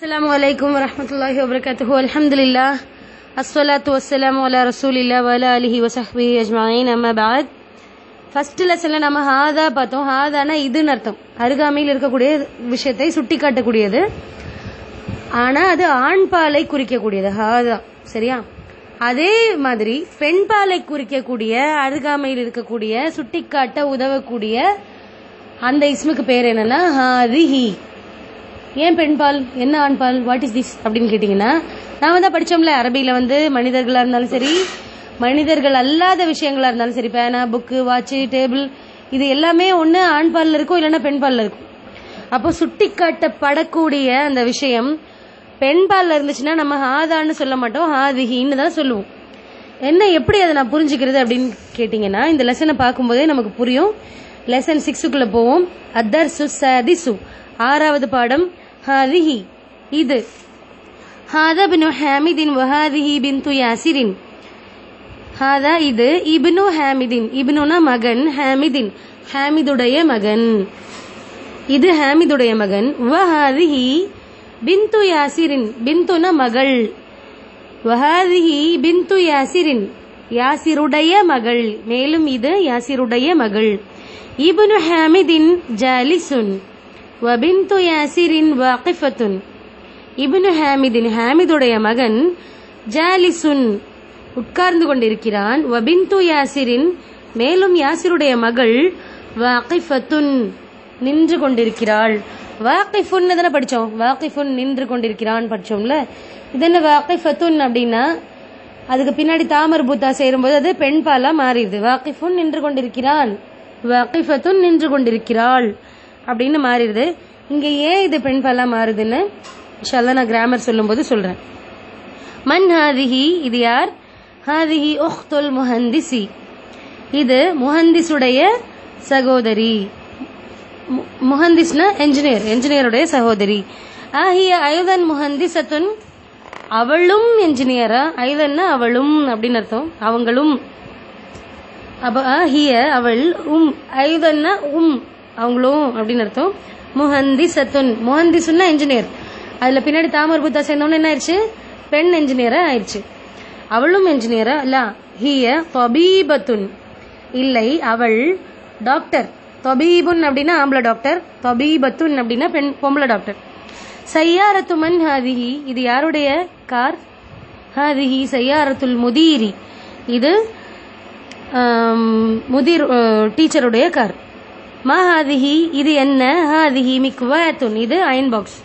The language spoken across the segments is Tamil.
السلام عليكم ورحمة الله وبركاته الحمد لله الصلاة والسلام على رسول الله وعلى آله وصحبه أجمعين أما بعد ஃபர்ஸ்ட் லெசன்ல நம்ம ஹாதா பார்த்தோம் ஹாதானா இதுன்னு அர்த்தம் அருகாமையில் இருக்கக்கூடிய விஷயத்தை சுட்டி காட்டக்கூடியது ஆனா அது ஆண் பாலை குறிக்கக்கூடியது ஹாதா சரியா அதே மாதிரி பெண் பாலை குறிக்கக்கூடிய அருகாமையில் இருக்கக்கூடிய சுட்டிக்காட்ட உதவக்கூடிய அந்த இஸ்முக்கு பேர் என்னன்னா ஹாதிஹி ஏன் பெண் பால் என்ன ஆண் பால் வாட் இஸ் திஸ் அப்படின்னு கேட்டிங்கன்னா நாம தான் படிச்சோம்ல அரபியில வந்து மனிதர்களா இருந்தாலும் சரி மனிதர்கள் அல்லாத விஷயங்களா இருந்தாலும் சரி பேனா புக்கு வாட்ச் டேபிள் இது எல்லாமே ஒன்று ஆண் பால்ல இருக்கும் இல்லைன்னா பெண் பால்ல இருக்கும் அப்போ சுட்டி காட்டப்படக்கூடிய அந்த விஷயம் பெண் பால்ல இருந்துச்சுன்னா நம்ம ஹாதான்னு சொல்ல மாட்டோம் ஹாதிஹின்னு தான் சொல்லுவோம் என்ன எப்படி அதை நான் புரிஞ்சுக்கிறது அப்படின்னு கேட்டிங்கன்னா இந்த லெசனை பார்க்கும்போதே நமக்கு புரியும் லெசன் சிக்ஸுக்குள்ள போவோம் அதர் சு சதிசு ஆறாவது பாடம் ஹாதிஹி இது ஹாதா பின் ஹாமிதின் வஹாதிஹி பின் து யாசிரின் ஹாதா இது இப்னு ஹாமிதின் இப்னுனா மகன் ஹாமிதின் ஹாமிதுடைய மகன் இது ஹாமிதுடைய மகன் வஹாதிஹி பின்து யாசிரின் பின்துனா மகள் வஹாதிஹி பின்து யாசிரின் யாசிருடைய மகள் மேலும் இது யாசிருடைய மகள் இப்னு ஹாமிதின் ஜாலிசுன் வபின்து யாசிரின் வாகிஃபத்துன் இப்னு ஹாமிதின் ஹாமிதுடைய மகன் ஜாலிசுன் உட்கார்ந்து கொண்டிருக்கிறான் வபின்து யாசிரின் மேலும் யாசிருடைய மகள் வாகிஃபத்துன் நின்று கொண்டிருக்கிறாள் வாகிஃபுன் தானே படிச்சோம் வாகிஃபுன் நின்று கொண்டிருக்கிறான் படிச்சோம்ல இது என்ன வாகிஃபத்துன் அப்படின்னா அதுக்கு பின்னாடி தாமர் பூத்தா சேரும்போது அது பெண் பாலா மாறிடுது வாகிஃபுன் நின்று கொண்டிருக்கிறான் வாகிஃபத்துன் நின்று கொண்டிருக்கிறாள் அப்படின்னு மாறிடுது இங்க ஏன் இது பெண் பாலா மாறுதுன்னு இன்ஷால்லா நான் கிராமர் சொல்லும்போது சொல்றேன் மன் ஹாதிஹி இது யார் ஹாதிஹி உஹ்துல் முஹந்திசி இது முஹந்திஸுடைய சகோதரி மு- முஹந்திஸ்னா என்ஜினியர் என்ஜினியருடைய சகோதரி ஆஹிய ஐதன் முஹந்திசத்துன் அவளும் என்ஜினியரா ஐதன்னா அவளும் அப்படின்னு அர்த்தம் அவங்களும் அப்ப ஆஹிய அவள் உம் ஐதன்னா உம் அவங்களும் அப்படின்னு அர்த்தம் முஹந்திசத்துன் முஹந்திசுன்னா என்ஜினியர் அதுல பின்னாடி தாமர் புத்தா சேர்ந்தோன்னு என்ன ஆயிடுச்சு பெண் என்ஜினியரா ஆயிடுச்சு அவளும் என்ஜினியரா இல்ல ஹிய தொபீபத்துன் இல்லை அவள் டாக்டர் தொபீபுன் அப்படின்னா ஆம்பளை டாக்டர் தொபீபத்துன் அப்படின்னா பெண் பொம்பளை டாக்டர் சையாரத்து மன் ஹாதிஹி இது யாருடைய கார் ஹாதிஹி சையாரத்துல் முதீரி இது ஆம், முதிர் அஹ், டீச்சருடைய கார் மா ஹாதிஹி இது என்ன ஹாதிஹி மிக்வாத்துன் இது அயன் பாக்ஸ்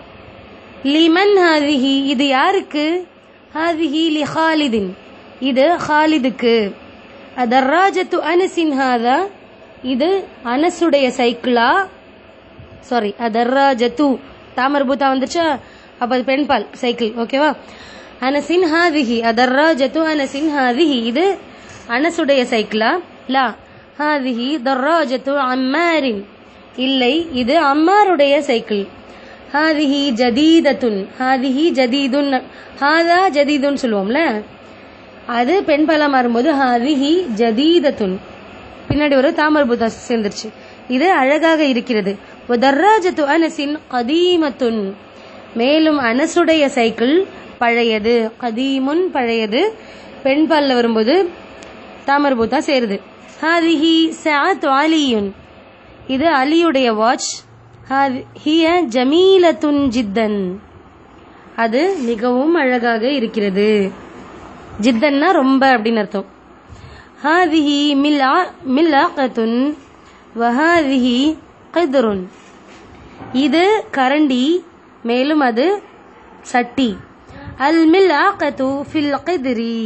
லிமன் ஹாதிஹி இது யாருக்கு ஹாதிஹி லி ஹாலிதின் இது ஹாலிதுக்கு அதர்ராஜத்து அனசின் ஹாதா இது அனசுடைய சைக்கிளா சாரி அதர்ராஜத்து தாமர் பூத்தா வந்துச்சா அப்ப அது பெண்பால் சைக்கிள் ஓகேவா அனசின் ஹாதிஹி அதர்ராஜத்து அனசின் ஹாதிஹி இது அனசுடைய சைக்கிளா லா ஹாதிஹி தர்ராஜத்து அம்மாரின் இல்லை இது அம்மாருடைய சைக்கிள் ஹாதிஹி ஜதீதத்துன் ஹாதிஹி ஜதீதுன் ஹாதா ஜதீதுன் சொல்லுவோம்ல அது பெண் பாலா மாறும்போது ஹாதிஹி ஜதீதத்துன் பின்னாடி ஒரு தாமர் புத்தா சேர்ந்துருச்சு இது அழகாக இருக்கிறது தர்ராஜத்து அனசின் கதீமத்துன் மேலும் அனசுடைய சைக்கிள் பழையது கதீமுன் பழையது பெண் பால்ல வரும்போது தாமர் பூத்தா சேருது ஹாதிஹி சாத் அலியுன் இது அலியுடைய வாட்ச் ஹாதி- ஹிய ஜமீலத்துன் ஜித்தன் அது மிகவும் அழகாக இருக்கிறது ஜித்தன்னா ரொம்ப அப்படின்னு அர்த்தம் ஹாதிஹி மில்லா மில்லாகத்துன் வஹாதிஹி கதுருன் இது கரண்டி மேலும் அது சட்டி அல் மில்லாகத்து ஃபில் கதிரி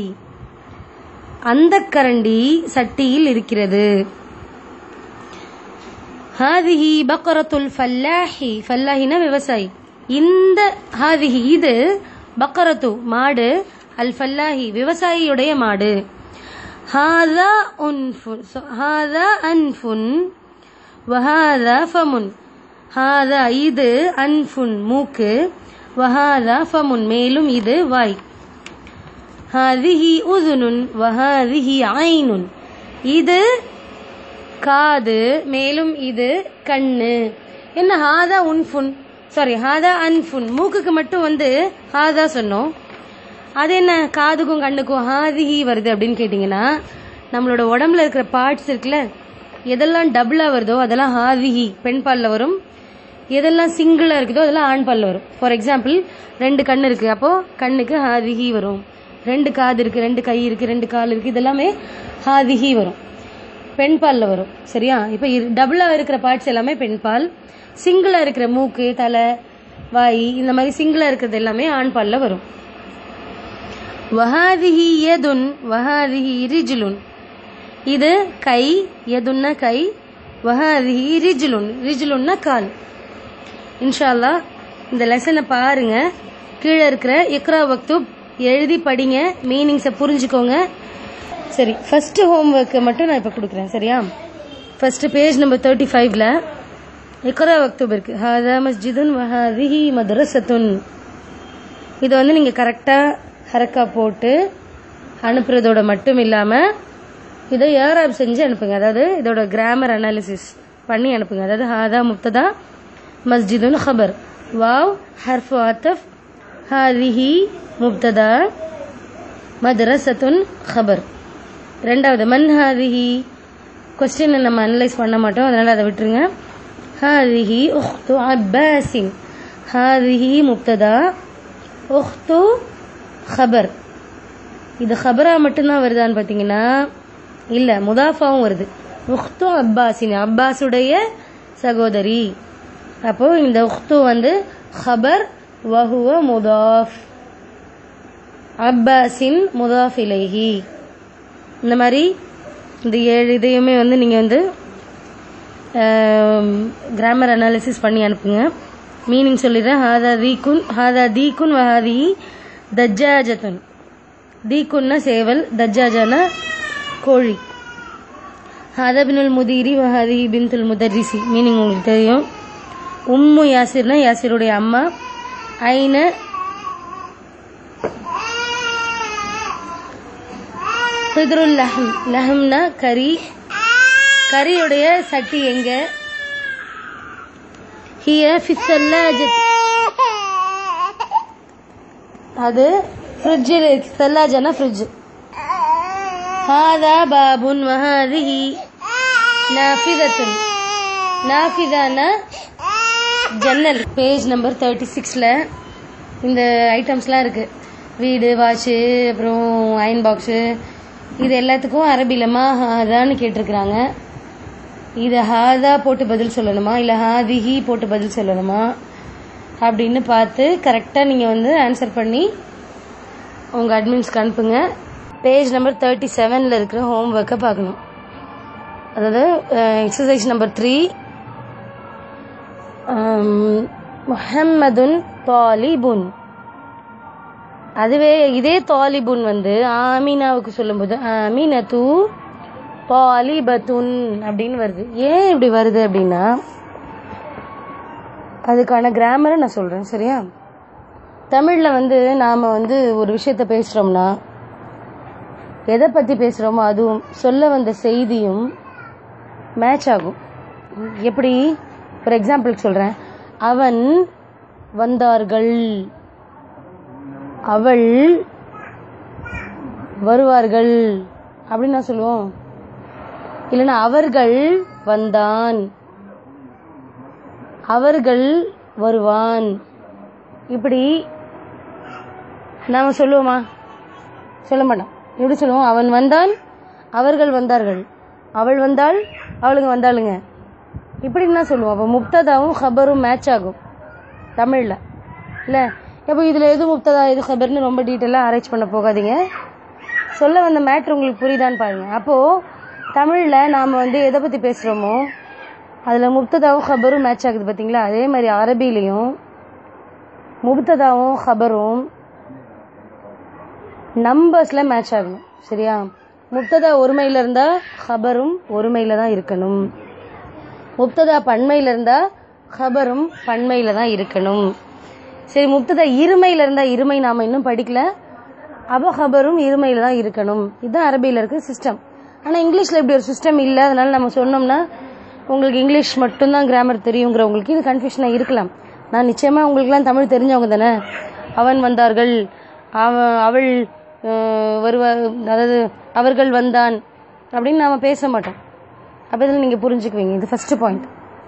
அந்த கரண்டி சட்டியில் இருக்கிறது ஹாதிஹி பக்கரத்துல் ஃபல்லாஹி ஃபல்லாஹினா விவசாயி இந்த ஹாதிஹி இது பக்கரத்து மாடு அல் ஃபல்லாஹி விவசாயியுடைய மாடு ஹாதா உன்ஃபுன் so, ஹாதா அன்ஃபுன் வஹாதா ஃபமுன் ஹாதா இது அன்ஃபுன் மூக்கு வஹாதா ஃபமுன் மேலும் இது வாய் ஹாதிஹி உதுனுன் வஹாதிஹி ஐனுன் இது காது மேலும் இது கண்ணு என்ன ஹாதா உன்ஃபுன் சாரி ஹாதா அன்ஃபுன் மூக்குக்கு மட்டும் வந்து ஹாதா சொன்னோம் அது என்ன காதுக்கும் கண்ணுக்கும் ஹாதிஹி வருது அப்படின்னு கேட்டிங்கன்னா நம்மளோட உடம்புல இருக்கிற பார்ட்ஸ் இருக்குல்ல எதெல்லாம் டபுளாக வருதோ அதெல்லாம் ஹாதிஹி பெண் பாலில் வரும் எதெல்லாம் சிங்கிளாக இருக்குதோ அதெல்லாம் ஆண் பாலில் வரும் ஃபார் எக்ஸாம்பிள் ரெண்டு கண் இருக்குது அப்போது கண்ணுக்கு ஹாதிஹி வரும் ரெண்டு காது இருக்குது ரெண்டு கை இருக்குது ரெண்டு கால் இருக்குது இதெல்லாமே ஹாதிஹி வரும் பெண் பாலில் வரும் சரியா இப்போ டபுளாக இருக்கிற பார்ட்ஸ் எல்லாமே பெண் பால் சிங்கிளாக இருக்கிற மூக்கு தலை வாய் இந்த மாதிரி சிங்கிளாக இருக்கிறது எல்லாமே ஆண் பாலில் வரும் வஹாதிஹி யதுன் வஹாதிஹி ரிஜுலுன் இது கை யதுன்னா கை வஹாதிஹி ரிஜுலுன் ரிஜுலுன்னா கால் இன்ஷா இந்த லெசனை பாருங்க கீழே இருக்கிற இக்ரா வக்துப் எழுதி படிங்க மீனிங்ஸை புரிஞ்சுக்கோங்க சரி ஃபர்ஸ்ட் ஹோம் ஒர்க்கை மட்டும் நான் இப்போ கொடுக்குறேன் சரியா ஃபர்ஸ்ட் பேஜ் நம்பர் தேர்ட்டி ஃபைவ்ல இக்ரா வக்துப் இருக்கு ஹாதா மஸ்ஜிதுன் வஹாதிஹி மதரசத்துன் இதை வந்து நீங்கள் கரெக்டாக ஹரக்கா போட்டு அனுப்புறதோட மட்டும் இல்லாமல் இதை ஏராப் செஞ்சு அனுப்புங்க அதாவது இதோட கிராமர் அனாலிசிஸ் பண்ணி அனுப்புங்க அதாவது ஹாதா முப்ததா மஸ்ஜிதுன் ஹபர் வாவ் ஹர்ஃபு ஆத்தஃப் ஹாதிஹி முப்ததா மதரசத்துன் ஹபர் ரெண்டாவது மன் ஹாதிஹி கொஸ்டினை நம்ம அனலைஸ் பண்ண மாட்டோம் அதனால் அதை விட்டுருங்க ஹாதிஹி உஹ்து அப்பாசின் ஹாதிஹி முப்ததா உஹ்து ஹபர் இது ஹபரா மட்டும்தான் வருதான்னு பார்த்தீங்கன்னா இல்லை முதாஃபாவும் வருது உஹ்து அப்பாசின் அப்பாஸுடைய சகோதரி அப்போ இந்த உஹ்து வந்து ஹபர் வஹுவ முதாஃப் அப்பாஸின் முதாஃப் இலைஹி இந்த மாதிரி இந்த ஏழு இதையுமே வந்து நீங்கள் வந்து கிராமர் அனாலிசிஸ் பண்ணி அனுப்புங்க மீனிங் சொல்லிடுறேன் ஹாதா தீக்குன் ஹாதா தீக்குன் வஹாதி தஜ்ஜாஜத்துன் தீக்குன்னா சேவல் தஜ்ஜாஜானா கோழி ஹாதா பினுல் முதீரி வஹாதி பின்துல் முதர்ரிசி மீனிங் உங்களுக்கு தெரியும் உம்மு யாசிர்னா யாசிருடைய அம்மா ஐன ஹித்ருல் லஹம் லஹம்னா கறி கறியுடைய சட்டி எங்க ஹிய ஃபிஸ்ஸல்லாஜத் அது ஃப்ரிட்ஜில் இருக்கு சல்லாஜனா ஃப்ரிட்ஜ் ஹாதா பாபுன் வஹாதிஹி நாஃபிதத்துன் நாஃபிதானா ஜன்னல் பேஜ் நம்பர் தேர்ட்டி சிக்ஸில் இந்த ஐட்டம்ஸ்லாம் இருக்குது வீடு வாட்சு அப்புறம் அயன் பாக்ஸு இது எல்லாத்துக்கும் அரபியில் மா ஹாதான்னு கேட்டிருக்கிறாங்க இதை ஹாதா போட்டு பதில் சொல்லணுமா இல்லை ஹாதிஹி போட்டு பதில் சொல்லணுமா அப்படின்னு பார்த்து கரெக்டாக நீங்கள் வந்து ஆன்சர் பண்ணி உங்கள் அட்மின்ஸ்க்கு அனுப்புங்க பேஜ் நம்பர் தேர்ட்டி செவனில் இருக்கிற ஹோம் ஒர்க்கை பார்க்கணும் அதாவது எக்ஸசைஸ் நம்பர் த்ரீ முஹம்மதுன் தாலிபுன் அதுவே இதே தாலிபுன் வந்து ஆமீனாவுக்கு சொல்லும்போது ஆமீனத்து தாலிபத்துன் அப்படின்னு வருது ஏன் இப்படி வருது அப்படின்னா அதுக்கான கிராமரை நான் சொல்கிறேன் சரியா தமிழில் வந்து நாம் வந்து ஒரு விஷயத்த பேசுகிறோம்னா எதை பற்றி பேசுகிறோமோ அதுவும் சொல்ல வந்த செய்தியும் மேட்ச் ஆகும் எப்படி ஃபார் எக்ஸாம்பிளுக்கு சொல்கிறேன் அவன் வந்தார்கள் அவள் வருவார்கள் அப்படின்னு நான் சொல்லுவோம் இல்லைன்னா அவர்கள் வந்தான் அவர்கள் வருவான் இப்படி நாம் சொல்லுவோமா சொல்ல மாட்டோம் எப்படி சொல்லுவோம் அவன் வந்தான் அவர்கள் வந்தார்கள் அவள் வந்தாள் அவளுங்க வந்தாளுங்க இப்படின்னு தான் சொல்லுவோம் அப்போ முப்ததாவும் ஹபரும் மேட்ச் ஆகும் தமிழில் இல்லை இப்போ இதில் எது முப்ததா எது ஹபர்னு ரொம்ப டீட்டெயிலாக ஆராய்ச்சி பண்ண போகாதீங்க சொல்ல வந்த மேட்ரு உங்களுக்கு புரியுதான்னு பாருங்கள் அப்போது தமிழில் நாம் வந்து எதை பற்றி பேசுகிறோமோ அதில் முப்ததாவும் ஹபரும் மேட்ச் ஆகுது பார்த்தீங்களா அதே மாதிரி அரபிலையும் முப்ததாவும் ஹபரும் நம்பர்ஸில் மேட்ச் ஆகணும் சரியா முப்ததா ஒருமையில் இருந்தால் ஹபரும் ஒருமையில் தான் இருக்கணும் முப்ததா பன்மையில் இருந்தால் ஹபரும் பன்மையில் தான் இருக்கணும் சரி முப்ததா இருமையில் இருந்தால் இருமை நாம் இன்னும் படிக்கல அப்போ ஹபரும் இருமையில் தான் இருக்கணும் இதுதான் அரபியில் இருக்க சிஸ்டம் ஆனால் இங்கிலீஷில் இப்படி ஒரு சிஸ்டம் இல்லை அதனால நம்ம சொன்னோம்னா உங்களுக்கு இங்கிலீஷ் மட்டும்தான் கிராமர் தெரியுங்கிறவங்களுக்கு இது கன்ஃபியூஷனாக இருக்கலாம் நான் நிச்சயமாக உங்களுக்குலாம் தமிழ் தெரிஞ்சவங்க தானே அவன் வந்தார்கள் அவன் அவள் அஹ், வருவா அதாவது அவர்கள் வந்தான் அப்படின்னு நாம் பேச மாட்டோம் அப்போ இதில் நீங்கள் புரிஞ்சுக்குவீங்க இது ஃபஸ்ட்டு பாயிண்ட்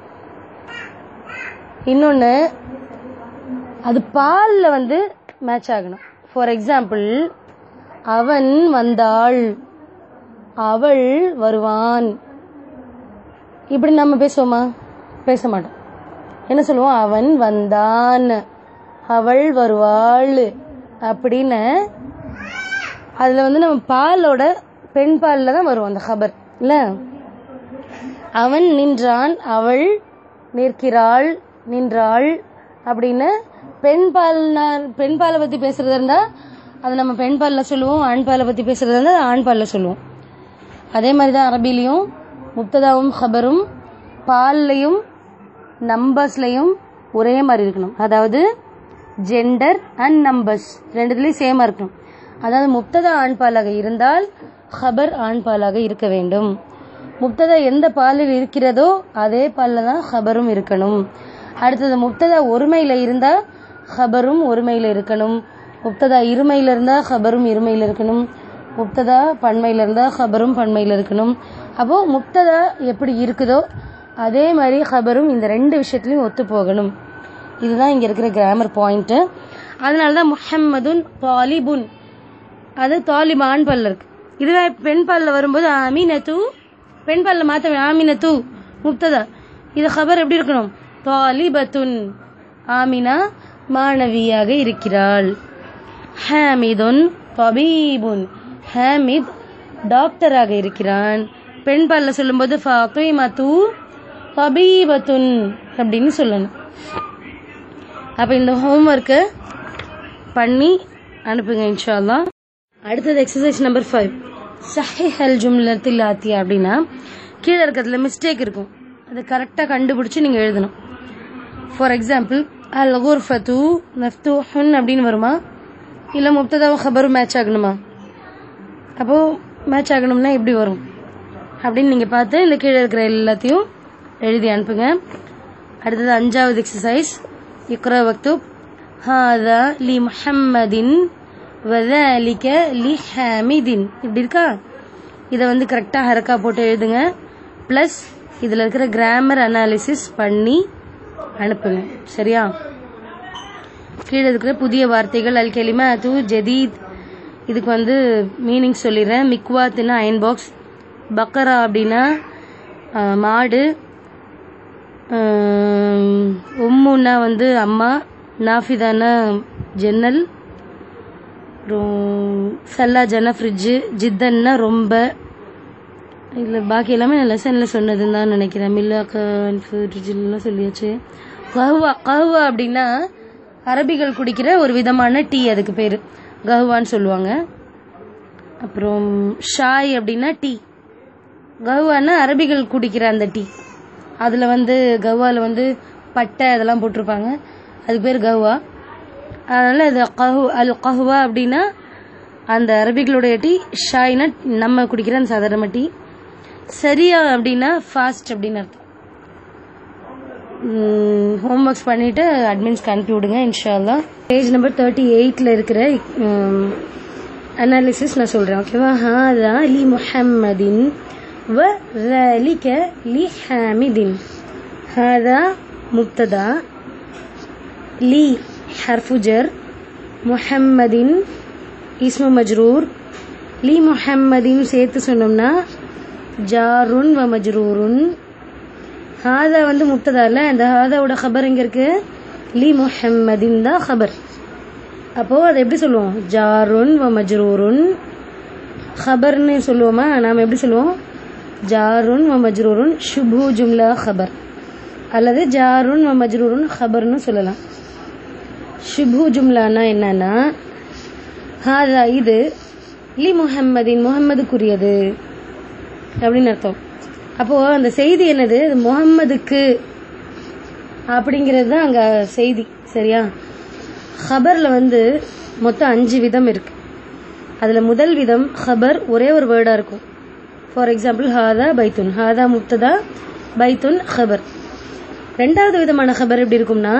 இன்னொன்று அது பாலில் வந்து மேட்ச் ஆகணும் ஃபார் எக்ஸாம்பிள் அவன் வந்தாள் அவள் வருவான் இப்படி நம்ம பேசுவோமா பேச மாட்டோம் என்ன சொல்லுவோம் அவன் வந்தான் அவள் வருவாள் அப்படின்னு அதில் வந்து நம்ம பாலோட பெண் பாலில் தான் வரும் அந்த ஹபர் இல்லை அவன் நின்றான் அவள் நிற்கிறாள் நின்றாள் அப்படின்னு பெண் பால் பெண் பாலை பற்றி பேசுறதா இருந்தால் அது நம்ம பெண் பாலில் சொல்லுவோம் ஆண் பாலை பற்றி பேசுறதா இருந்தால் ஆண் பாலில் சொல்லுவோம் அதே மாதிரி தான் அரபிலையும் முப்ததாவும் ஹபரும் பால்லையும் நம்பர்ஸ்லையும் ஒரே மாதிரி இருக்கணும் அதாவது ஜெண்டர் அண்ட் நம்பர்ஸ் ரெண்டுத்துலேயும் சேமாக இருக்கணும் அதாவது முப்ததா ஆண் பாலாக இருந்தால் ஹபர் ஆண் பாலாக இருக்க வேண்டும் முப்ததா எந்த பாலில் இருக்கிறதோ அதே பாலில் தான் ஹபரும் இருக்கணும் அடுத்தது முப்ததா ஒருமையில் இருந்தால் ஹபரும் ஒருமையில் இருக்கணும் முப்ததா இருமையில் இருந்தால் ஹபரும் இருமையில் இருக்கணும் முப்ததா பன்மையில் இருந்தால் ஹபரும் பன்மையில் இருக்கணும் அப்போது முப்ததா எப்படி இருக்குதோ அதே மாதிரி ஹபரும் இந்த ரெண்டு விஷயத்துலையும் ஒத்து போகணும் இதுதான் இங்கே இருக்கிற கிராமர் பாயிண்ட்டு அதனால தான் முஹம்மதுன் தாலிபுன் அது தாலிப் ஆண் பல்ல இருக்கு இதுவே பெண் பாலில் வரும்போது அமீனத்து பெண் பாலில் மாற்ற ஆமினத்து முப்ததா இது ஹபர் எப்படி இருக்கணும் தாலிபத்துன் ஆமினா மாணவியாக இருக்கிறாள் ஹாமிதுன் தபீபுன் ஹாமித் டாக்டராக இருக்கிறான் பெண் பாலில் சொல்லும்போது ஃபாத்திமத்து தபீபத்துன் அப்படின்னு சொல்லணும் அப்போ இந்த ஹோம்ஒர்க்கை பண்ணி அனுப்புங்க இன்ஷா அல்லாஹ் அடுத்தது எக்ஸசைஸ் நம்பர் ஃபைவ் சஹிஹ் அல் ஜும்லத்தில் ஆத்தியா அப்படின்னா கீழே இருக்கிறதுல மிஸ்டேக் இருக்கும் அதை கரெக்டாக கண்டுபிடிச்சி நீங்கள் எழுதணும் ஃபார் எக்ஸாம்பிள் அல் குர்ஃபத்து மஃப்தூஹுன் அப்படின்னு வருமா இல்லை முப்ததாவும் ஹபரும் மேட்ச் ஆகணுமா அப்போது மேட்ச் ஆகணும்னா எப்படி வரும் அப்படின்னு நீங்கள் பார்த்து இந்த கீழே இருக்கிற எல்லாத்தையும் எழுதி அனுப்புங்க அடுத்தது அஞ்சாவது எக்ஸசைஸ் இக்ரா வக்தூப் ஹாதா லி முஹம்மதின் வதாலிக்க லி ஹாமிதின் இப்படி இருக்கா இதை வந்து கரெக்டாக ஹரக்கா போட்டு எழுதுங்க ப்ளஸ் இதில் இருக்கிற கிராமர் அனாலிசிஸ் பண்ணி அனுப்புங்க சரியா கீழே இருக்கிற புதிய வார்த்தைகள் அல் கெலிமா அது ஜதீத் இதுக்கு வந்து மீனிங் சொல்லிடுறேன் மிக்வாத்துன்னா அயன் பாக்ஸ் பக்கரா அப்படின்னா ஆஹ், மாடு ஆஹ், உம்முன்னா வந்து அம்மா நாஃபிதானா ஜன்னல் அப்புறம் சல்லாஜானா ஃப்ரிட்ஜு ஜித்தன்னா ரொம்ப இல்லை பாக்கி எல்லாமே நான் லெசனில் சொன்னதுன்னு தான் நினைக்கிறேன் மில்லாக்கா ஃப்ரிட்ஜில்லாம் சொல்லியாச்சு கஹுவா கஹுவா அப்படின்னா அரபிகள் குடிக்கிற ஒரு விதமான டீ அதுக்கு பேர் கஹுவான்னு சொல்லுவாங்க அப்புறம் ஷாய் அப்படின்னா டீ கஹுவான்னா அரபிகள் குடிக்கிற அந்த டீ அதில் வந்து கஹுவாவில் வந்து பட்டை அதெல்லாம் போட்டிருப்பாங்க அதுக்கு பேர் கஹுவா அதனால் இது கஹு அல் கஹுவா அப்படின்னா அந்த அரபிகளுடைய டீ ஷாய்னா நம்ம குடிக்கிற அந்த சாதாரண டீ சரியா அப்படின்னா ஃபாஸ்ட் அப்படின்னு அர்த்தம் ஹோம்ஒர்க்ஸ் பண்ணிவிட்டு அட்மின்ஸ்க்கு அனுப்பி விடுங்க இன்ஷால்லா பேஜ் நம்பர் தேர்ட்டி எயிட்டில் இருக்கிற அனாலிசிஸ் நான் சொல்கிறேன் ஓகேவா ஹாதா லி முஹம்மதின் வ ذلك لحامد هذا مبتدا لي حرف جر محمد اسم مجرور لي محمد சேர்த்து சொன்னோம்னா ஜாருன் வ மஜ்ரூருன் ஹாதா வந்து முப்ததா இல்ல இந்த ஹாதாவோட ஹபர் எங்க இருக்கு லி முஹம்மதின் தான் ஹபர் அப்போ அதை எப்படி சொல்லுவோம் ஜாருன் வ மஜ்ரூருன் ஹபர்னு சொல்லுவோமா நாம் எப்படி சொல்லுவோம் ஜாருன் வ மஜ்ரூருன் ஷுபு ஜும்லா ஹபர் அல்லது ஜாருன் வ மஜ்ரூருன் ஹபர்னு சொல்லலாம் ஷுபு ஜும்லானா என்னன்னா ஹாதா இது லி முஹம்மதின் முஹம்மதுக்குரியது அப்படின்னு அர்த்தம் அப்போது அந்த செய்தி என்னது இது முகம்மதுக்கு அப்படிங்கிறது தான் அங்கே செய்தி சரியா ஹபரில் வந்து மொத்தம் அஞ்சு விதம் இருக்கு அதில் முதல் விதம் ஹபர் ஒரே ஒரு வேர்டாக இருக்கும் ஃபார் எக்ஸாம்பிள் ஹாதா பைத்துன் ஹாதா முப்ததா பைத்துன் ஹபர் ரெண்டாவது விதமான ஹபர் எப்படி இருக்கும்னா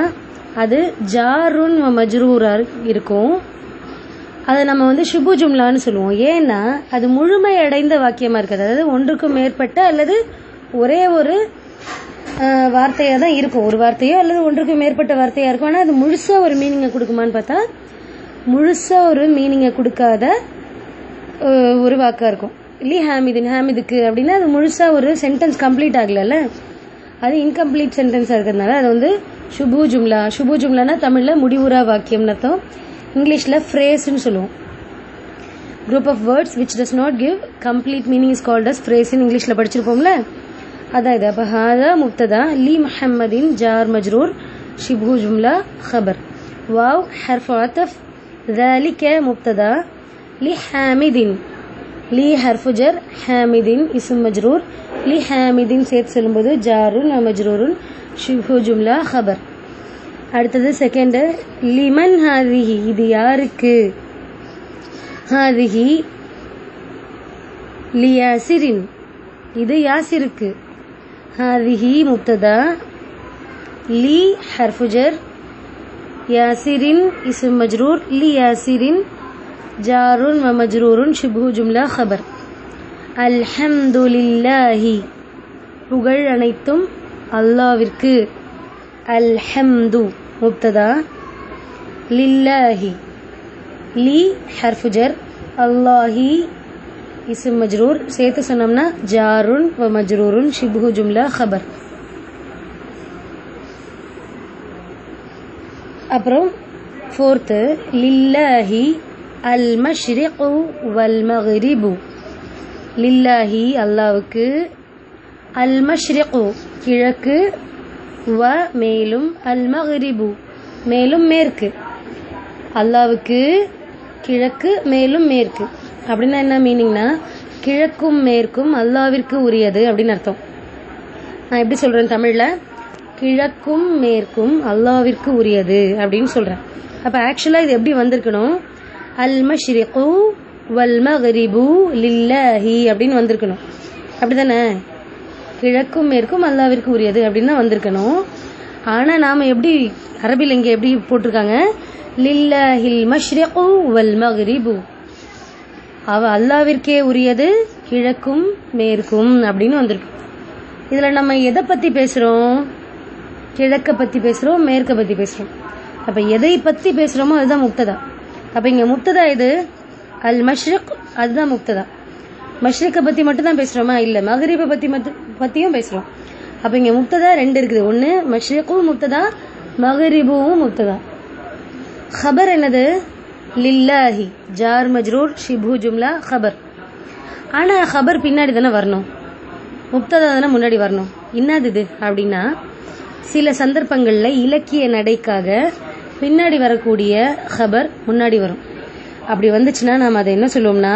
அது ஜாருன் வ மஜ்ரூரா இருக்கும் அதை நம்ம வந்து சுபு ஜும்லான்னு சொல்லுவோம் ஏன்னா அது முழுமையடைந்த வாக்கியமா இருக்குது அதாவது ஒன்றுக்கும் மேற்பட்ட அல்லது ஒரே ஒரு வார்த்தையாக தான் இருக்கும் ஒரு வார்த்தையோ அல்லது ஒன்றுக்கும் மேற்பட்ட வார்த்தையாக இருக்கும் ஆனால் அது முழுசாக ஒரு மீனிங்கை கொடுக்குமான்னு பார்த்தா முழுசாக ஒரு மீனிங்கை கொடுக்காத அஹ், ஒரு வாக்காக இருக்கும் லி ஹாமிதின் ஹாமிதுக்கு அப்படின்னா அது முழுசாக ஒரு சென்டென்ஸ் கம்ப்ளீட் ஆகலைல்ல அது இன்கம்ப்ளீட் சென்டென்ஸாக இருக்கிறதுனால அது வந்து சுபு ஜும்லா சுபு ஜும்லானா தமிழில் முடிவுறா வாக்கியம்னு அர்த்தம் இங்கிலீஷில் ஃப்ரேஸ்ன்னு சொல்லுவோம் group of words which does not give complete meaning is called as ஃப்ரேஸ்ன்னு இங்கிலீஷில் படிச்சிருப்போம்ல அதான் இது அப்போ ஹாதா முப்ததா லி முஹம்மதின் ஜார் மஜ்ரூர் ஷிபு ஜும்லா خبر واو حرف عطف ذلك مبتدا لحامد لي حرف جر حامد اسم مجرور لحامد சேர்த்து சொல்லும்போது ஜாருன் மஜ்ரூருன் ஷிபு ஜும்லா خبر அடுத்தது செகண்ட் லிமன் ஹாதிஹி இது யாருக்கு ஹாதிஹி லியாசிரின் இது யாசிருக்கு ஹாதிஹி முப்ததா லி ஹர்ஃபுஜர் யாசிரின் இஸ்ம் மஜ்ரூர் லி யாசிரின் ஜாருன் வ மஜ்ரூருன் ஷிபு ஜும்லா خبر அல்ஹம்துலில்லாஹி புகழ் அனைத்தும் அல்லாவிற்கு அல்ஹம்து முப்ததா லில்லாஹி லி ஹர்ஃபுஜர் அல்லாஹி இஸ்ம் மஜ்ரூர் சேர்த்து சொன்னோம்னா ஜாருன் வ மஜ்ரூருன் ஷிபு ஜும்லா خبر அப்புறம் ஃபோர்த்து லில்லாஹி அல் மஷ்ரிகு வல் மக்ரிபு லில்லாஹி அல்லாவுக்கு அல் மஷ்ரிகு கிழக்கு வ மேலும் அல் மக்ரிபு மேலும் மேற்கு அல்லாவுக்கு கிழக்கு மேலும் மேற்கு அப்படின்னா என்ன மீனிங்னா கிழக்கும் மேற்கும் அல்லாவிற்கு உரியது அப்படின்னு அர்த்தம் நான் எப்படி சொல்றேன் தமிழ்ல கிழக்கும் மேற்கும் அல்லாவிற்கு உரியது அப்படின்னு சொல்றேன் அப்ப ஆக்சுவலா இது எப்படி வந்திருக்கணும் அல் மஷ்ரிகு வல் மக்ரிபு லில்லாஹி அப்படின்னு வந்திருக்கணும் அப்படிதானே கிழக்கும் மேற்கும் அல்லாவிற்கு உரியது அப்படின்னு தான் வந்திருக்கணும் ஆனா நாம எப்படி அரபில் இங்க எப்படி போட்டிருக்காங்க லில்லாஹில் மஷ்ரிகு வல் மக்ரிபு அவ அல்லாவிற்கே உரியது கிழக்கும் மேற்கும் அப்படின்னு வந்திருக்கு இதுல நம்ம எதை பத்தி பேசுறோம் கிழக்க பத்தி பேசுறோம் மேற்க பத்தி பேசுறோம் அப்ப எதை பத்தி பேசுறோமோ அதுதான் முக்ததா அப்ப இங்க முக்ததா இது அல் மஷ்ரிக் அதுதான் முக்ததா மஷ்ரிக்க பத்தி மட்டும் தான் பேசுறோமா இல்ல மகரீபை பத்தி மட்டும் பத்தியும் பேசுறோம் அப்ப இங்க முக்ததா ரெண்டு இருக்குது ஒன்னு மஷ்ரிக்கும் முக்ததா மகரிபுவும் முக்ததா خبر என்னது லில்லாஹி ஜார் மஜ்ரூர் ஷிபு ஜும்லா خبر ஆனா خبر பின்னாடி தானே வரணும் முப்ததா தானே முன்னாடி வரணும் என்னது இது அப்படின்னா சில சந்தர்ப்பங்கள்ல இலக்கிய நடைக்காக பின்னாடி வரக்கூடிய خبر முன்னாடி வரும் அப்படி வந்துச்சுன்னா நாம அதை என்ன சொல்லுவோம்னா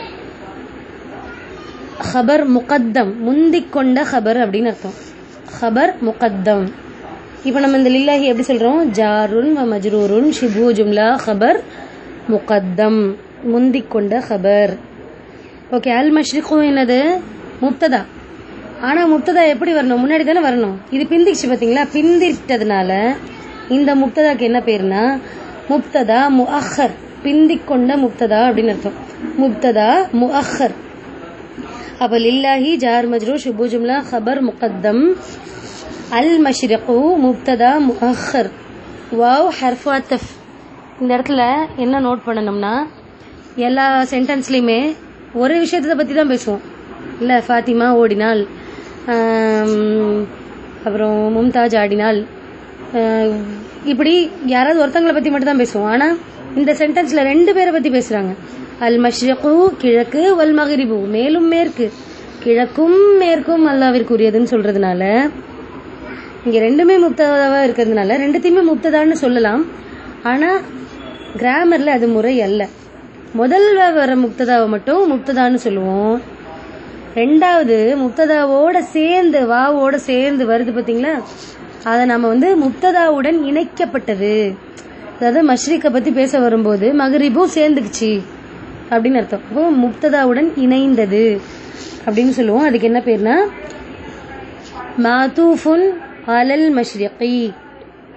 خبر முகத்தம் முந்திக் கொண்ட خبر அப்படின்னு அர்த்தம் خبر முகத்தம் இப்போ நம்ம இந்த லில்லாஹி எப்படி சொல்றோம் ஜாருன் வ மஜ்ரூருன் ஷிபு ஜும்லா خبر முகத்தம் முந்திக் கொண்ட خبر ஓகே அல் மஷ்ரிக்கும் என்னது முப்ததா ஆனா முப்ததா எப்படி வரணும் முன்னாடி தானே வரணும் இது பிந்திச்சு பாத்தீங்களா பிந்திட்டதுனால இந்த முப்ததாக்கு என்ன பேருனா முப்ததா முஅஹர் பிந்திக் கொண்ட முப்ததா அப்படின்னு அர்த்தம் முப்ததா முஅஹர் அப்ப லில்லாஹி ஜார் மஜ்ரூர் ஷுபு ஜும்லா خبر முகத்தம் அல் மஷ்ரிகு முப்ததா முஅஹர் வாவ் ஹர்ஃபு அத்தஃப் இந்த இடத்துல என்ன நோட் பண்ணணும்னா எல்லா சென்டென்ஸ்லையுமே ஒரு விஷயத்தை பற்றி தான் பேசுவோம் இல்லை ஃபாத்திமா ஓடினாள் ஆம், அப்புறம் மும்தாஜ் ஆடினாள் ஆஹ், இப்படி யாராவது ஒருத்தங்களை பற்றி மட்டும் தான் பேசுவோம் ஆனால் இந்த சென்டென்ஸில் ரெண்டு பேரை பற்றி பேசுகிறாங்க அல் மஷ்ரகு கிழக்கு வல் மகரிபு மேலும் மேற்கு கிழக்கும் மேற்கும் அல்லாவிற்கு உரியதுன்னு சொல்றதுனால இங்க ரெண்டுமே முப்ததாவா இருக்கிறதுனால ரெண்டுத்தையுமே முப்ததான்னு சொல்லலாம் ஆனா கிராமர்ல அது முறை அல்ல முதல்ல வர முக்ததாவை மட்டும் முப்ததான்னு சொல்லுவோம் ரெண்டாவது முப்ததாவோட சேர்ந்து வாவோட சேர்ந்து வருது பாத்தீங்களா அதை நம்ம வந்து முப்ததாவுடன் இணைக்கப்பட்டது அதாவது மஷ்ரிக்கை பத்தி பேச வரும்போது மகரிபும் சேர்ந்துக்குச்சு அப்படின்னு அர்த்தம் அப்போ முப்ததாவுடன் இணைந்தது அப்படின்னு சொல்லுவோம் அதுக்கு என்ன பேர்னா மாதூஃபுன் அலல் மஷ்ரிகி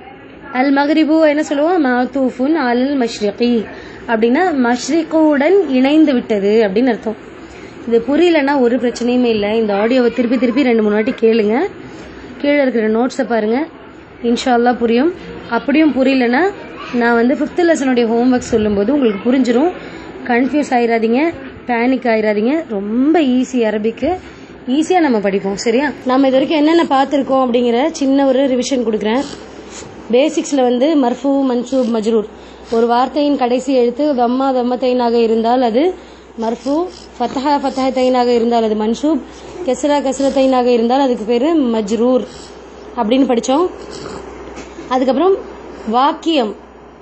அல் மகரிபு என்ன சொல்லுவோம் மாத்தூஃபுன் அல் மஷ்ரிகி அப்படின்னா மஷ்ரிகுடன் இணைந்து விட்டது அப்படின்னு அர்த்தம் இது புரியலன்னா ஒரு பிரச்சனையுமே இல்லை இந்த ஆடியோவை திருப்பி திருப்பி ரெண்டு மூணு வாட்டி கேளுங்க கீழே இருக்கிற நோட்ஸை பாருங்க இன்ஷா அல்லாஹ் புரியும் அப்படியும் புரியலன்னா நான் வந்து ஃபிஃப்த் லெசனுடைய ஹோம்ஒர்க் சொல்லும்போது உங்களுக்கு புரிஞ்சிடும் கன்ஃபியூஸ் ஆயிடாதீங்க பேனிக் ஆயிடாதீங்க ரொம்ப ஈஸி அரபிக்கு ஈஸியாக நம்ம படிப்போம் சரியா நம்ம இது வரைக்கும் என்னென்ன பார்த்துருக்கோம் அப்படிங்கிற சின்ன ஒரு ரிவிஷன் கொடுக்குறேன் பேசிக்ஸில் வந்து மர்ஃபூ மன்சூப் மஜ்ரூர் ஒரு வார்த்தையின் கடைசி எழுத்து தம்மா தம்மத்தைனாக இருந்தால் அது மர்ஃபூ ஃபத்தஹா ஃபத்தஹத்தைனாக இருந்தால் அது மன்சூப் கெஸ்ரா கெஸ்ரத்தைனாக இருந்தால் அதுக்கு பேர் மஜ்ரூர் அப்படின்னு படித்தோம் அதுக்கப்புறம் வாக்கியம்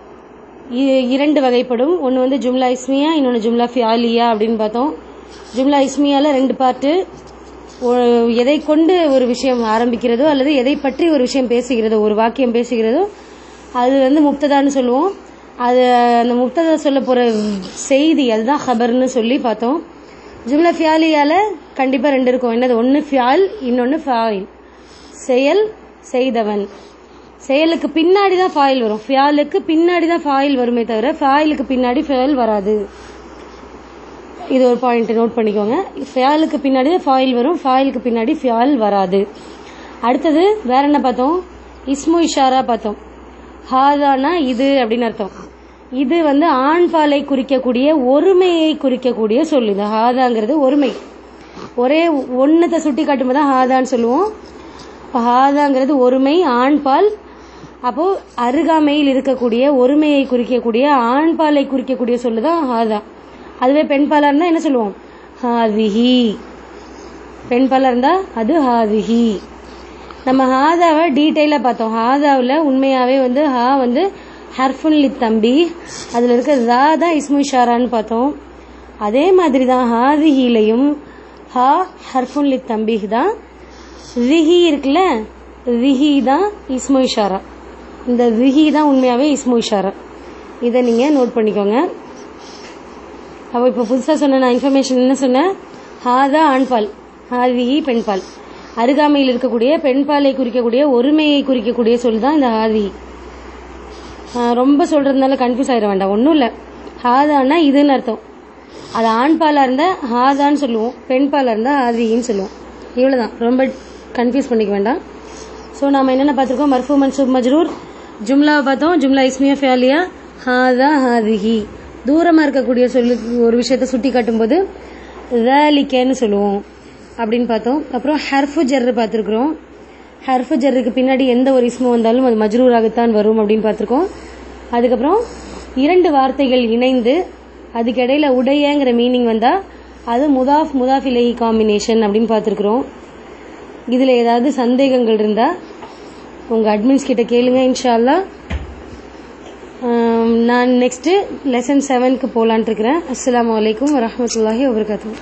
இ- இரண்டு வகைப்படும் ஒன்று வந்து ஜும்லா இஸ்மியா இன்னொன்று ஜும்லா ஃபியாலியா அப்படின்னு பார்த்தோம் ஜும்லா இஸ்மியால ரெண்டு பார்ட்டு எதை கொண்டு ஒரு விஷயம் ஆரம்பிக்கிறதோ அல்லது எதை பற்றி ஒரு விஷயம் பேசுகிறதோ ஒரு வாக்கியம் பேசுகிறதோ அது வந்து முப்ததான்னு சொல்லுவோம் அது அந்த முப்ததா சொல்ல போகிற செய்தி அதுதான் ஹபர்னு சொல்லி பார்த்தோம் ஜும்லா ஃபியாலியால கண்டிப்பாக ரெண்டு இருக்கும் என்னது ஒன்று ஃபியால் இன்னொன்று ஃபாயில் செயல் செய்தவன் செயலுக்கு பின்னாடி தான் ஃபாயில் வரும் ஃபியாலுக்கு பின்னாடி தான் ஃபாயில் வருமே தவிர ஃபாயிலுக்கு பின்னாடி ஃபியால் வராது இது ஒரு பாயிண்ட் நோட் பண்ணிக்கோங்க ஃபியாலுக்கு பின்னாடி தான் ஃபாயில் வரும் ஃபாயிலுக்கு பின்னாடி ஃபியால் வராது அடுத்தது வேற என்ன பார்த்தோம் இஸ்மு இஷாரா பார்த்தோம் ஹாதானா இது அப்படின்னு அர்த்தம் இது வந்து ஆண் பாலை குறிக்கக்கூடிய ஒருமையை குறிக்கக்கூடிய சொல் இது ஹாதாங்கிறது ஒருமை ஒரே ஒன்னத்தை சுட்டி காட்டும்போது தான் ஹாதான்னு சொல்லுவோம் இப்போ ஹாதாங்கிறது ஒருமை ஆண் பால் அப்போ அருகாமையில் இருக்கக்கூடிய ஒருமையை குறிக்கக்கூடிய ஆண் பாலை குறிக்கக்கூடிய சொல்லு தான் ஹாதா அதுவே பெண் பாலா இருந்தா என்ன சொல்லுவோம் ஹாதிஹி பெண் பாலா இருந்தா அது ஹாதிஹி நம்ம ஹாதாவை டீட்டெயிலாக பார்த்தோம் ஹாதாவில் உண்மையாகவே வந்து ஹா வந்து ஹர்ஃபுன் லி தம்பி அதில் இருக்க ஜா தான் இஸ்மு இஷாரான்னு பார்த்தோம் அதே மாதிரி தான் ஹாதிஹிலையும் ஹா ஹர்ஃபுன் லி தம்பி தான் ரிஹி இருக்குல்ல ரிஹி தான் இஸ்மு இஷாரா இந்த ரிஹி தான் உண்மையாகவே இஸ்மு இஷாரா இதை நீங்கள் நோட் பண்ணிக்கோங்க அப்போ இப்போ புதுசாக சொன்ன நான் இன்ஃபர்மேஷன் என்ன சொன்னேன் ஹாதா ஆண்பால் ஹாதிஹி பெண்பால் அருகாமையில் இருக்கக்கூடிய பெண்பாலை குறிக்கக்கூடிய ஒருமையை குறிக்கக்கூடிய சொல் தான் இந்த ஹாதிஹி ஆஹ் ரொம்ப சொல்றதுனால கன்ஃபியூஸ் ஆயிட வேண்டாம் ஒன்றும் இல்லை ஹாதான்னா இதுன்னு அர்த்தம் அது ஆண் பாலாக இருந்தால் ஹாதான்னு சொல்லுவோம் பெண் பாலாக இருந்தால் ஹாதின்னு சொல்லுவோம் இவ்வளோதான் ரொம்ப கன்ஃபியூஸ் பண்ணிக்க வேண்டாம் ஸோ நாம என்னென்ன பார்த்துருக்கோம் மர்ஃபூ மன்சூப் மஜ்ரூர் ஜும்லாவை பார்த்தோம் ஜும்லா இஸ்மியா ஃபியாலியா ஹாதா ஹாதிஹி தூரமாக இருக்கக்கூடிய சொல்லு ஒரு விஷயத்தை சுட்டி காட்டும்போது ذَلِكَன்னு சொல்லுவோம் அப்படின்னு பார்த்தோம் அப்புறம் ஹர்ஃபு ஜர்ரு பார்த்துருக்குறோம் ஹர்ஃபு ஜர்ருக்கு பின்னாடி எந்த ஒரு இஸ்மு வந்தாலும் அது மஜ்ரூராகத்தான் வரும் அப்படின்னு பார்த்துருக்கோம் அதுக்கப்புறம் இரண்டு வார்த்தைகள் இணைந்து அதுக்கு இடையில உடையங்கிற மீனிங் வந்தா அது முதாஃப் முதாஃப் இலகி காம்பினேஷன் அப்படின்னு பார்த்துருக்குறோம் இதில் ஏதாவது சந்தேகங்கள் இருந்தால் உங்கள் அட்மின்ஸ் கிட்ட கேளுங்க இன்ஷா அல்லாஹ் ஆம், நான் நெக்ஸ்ட்டு லெசன் செவனுக்கு போகலான்ட்டு இருக்கிறேன் அஸ்ஸலாமு அலைக்கும் வரஹ்மத்துல்லாஹி வபரகாத்துஹு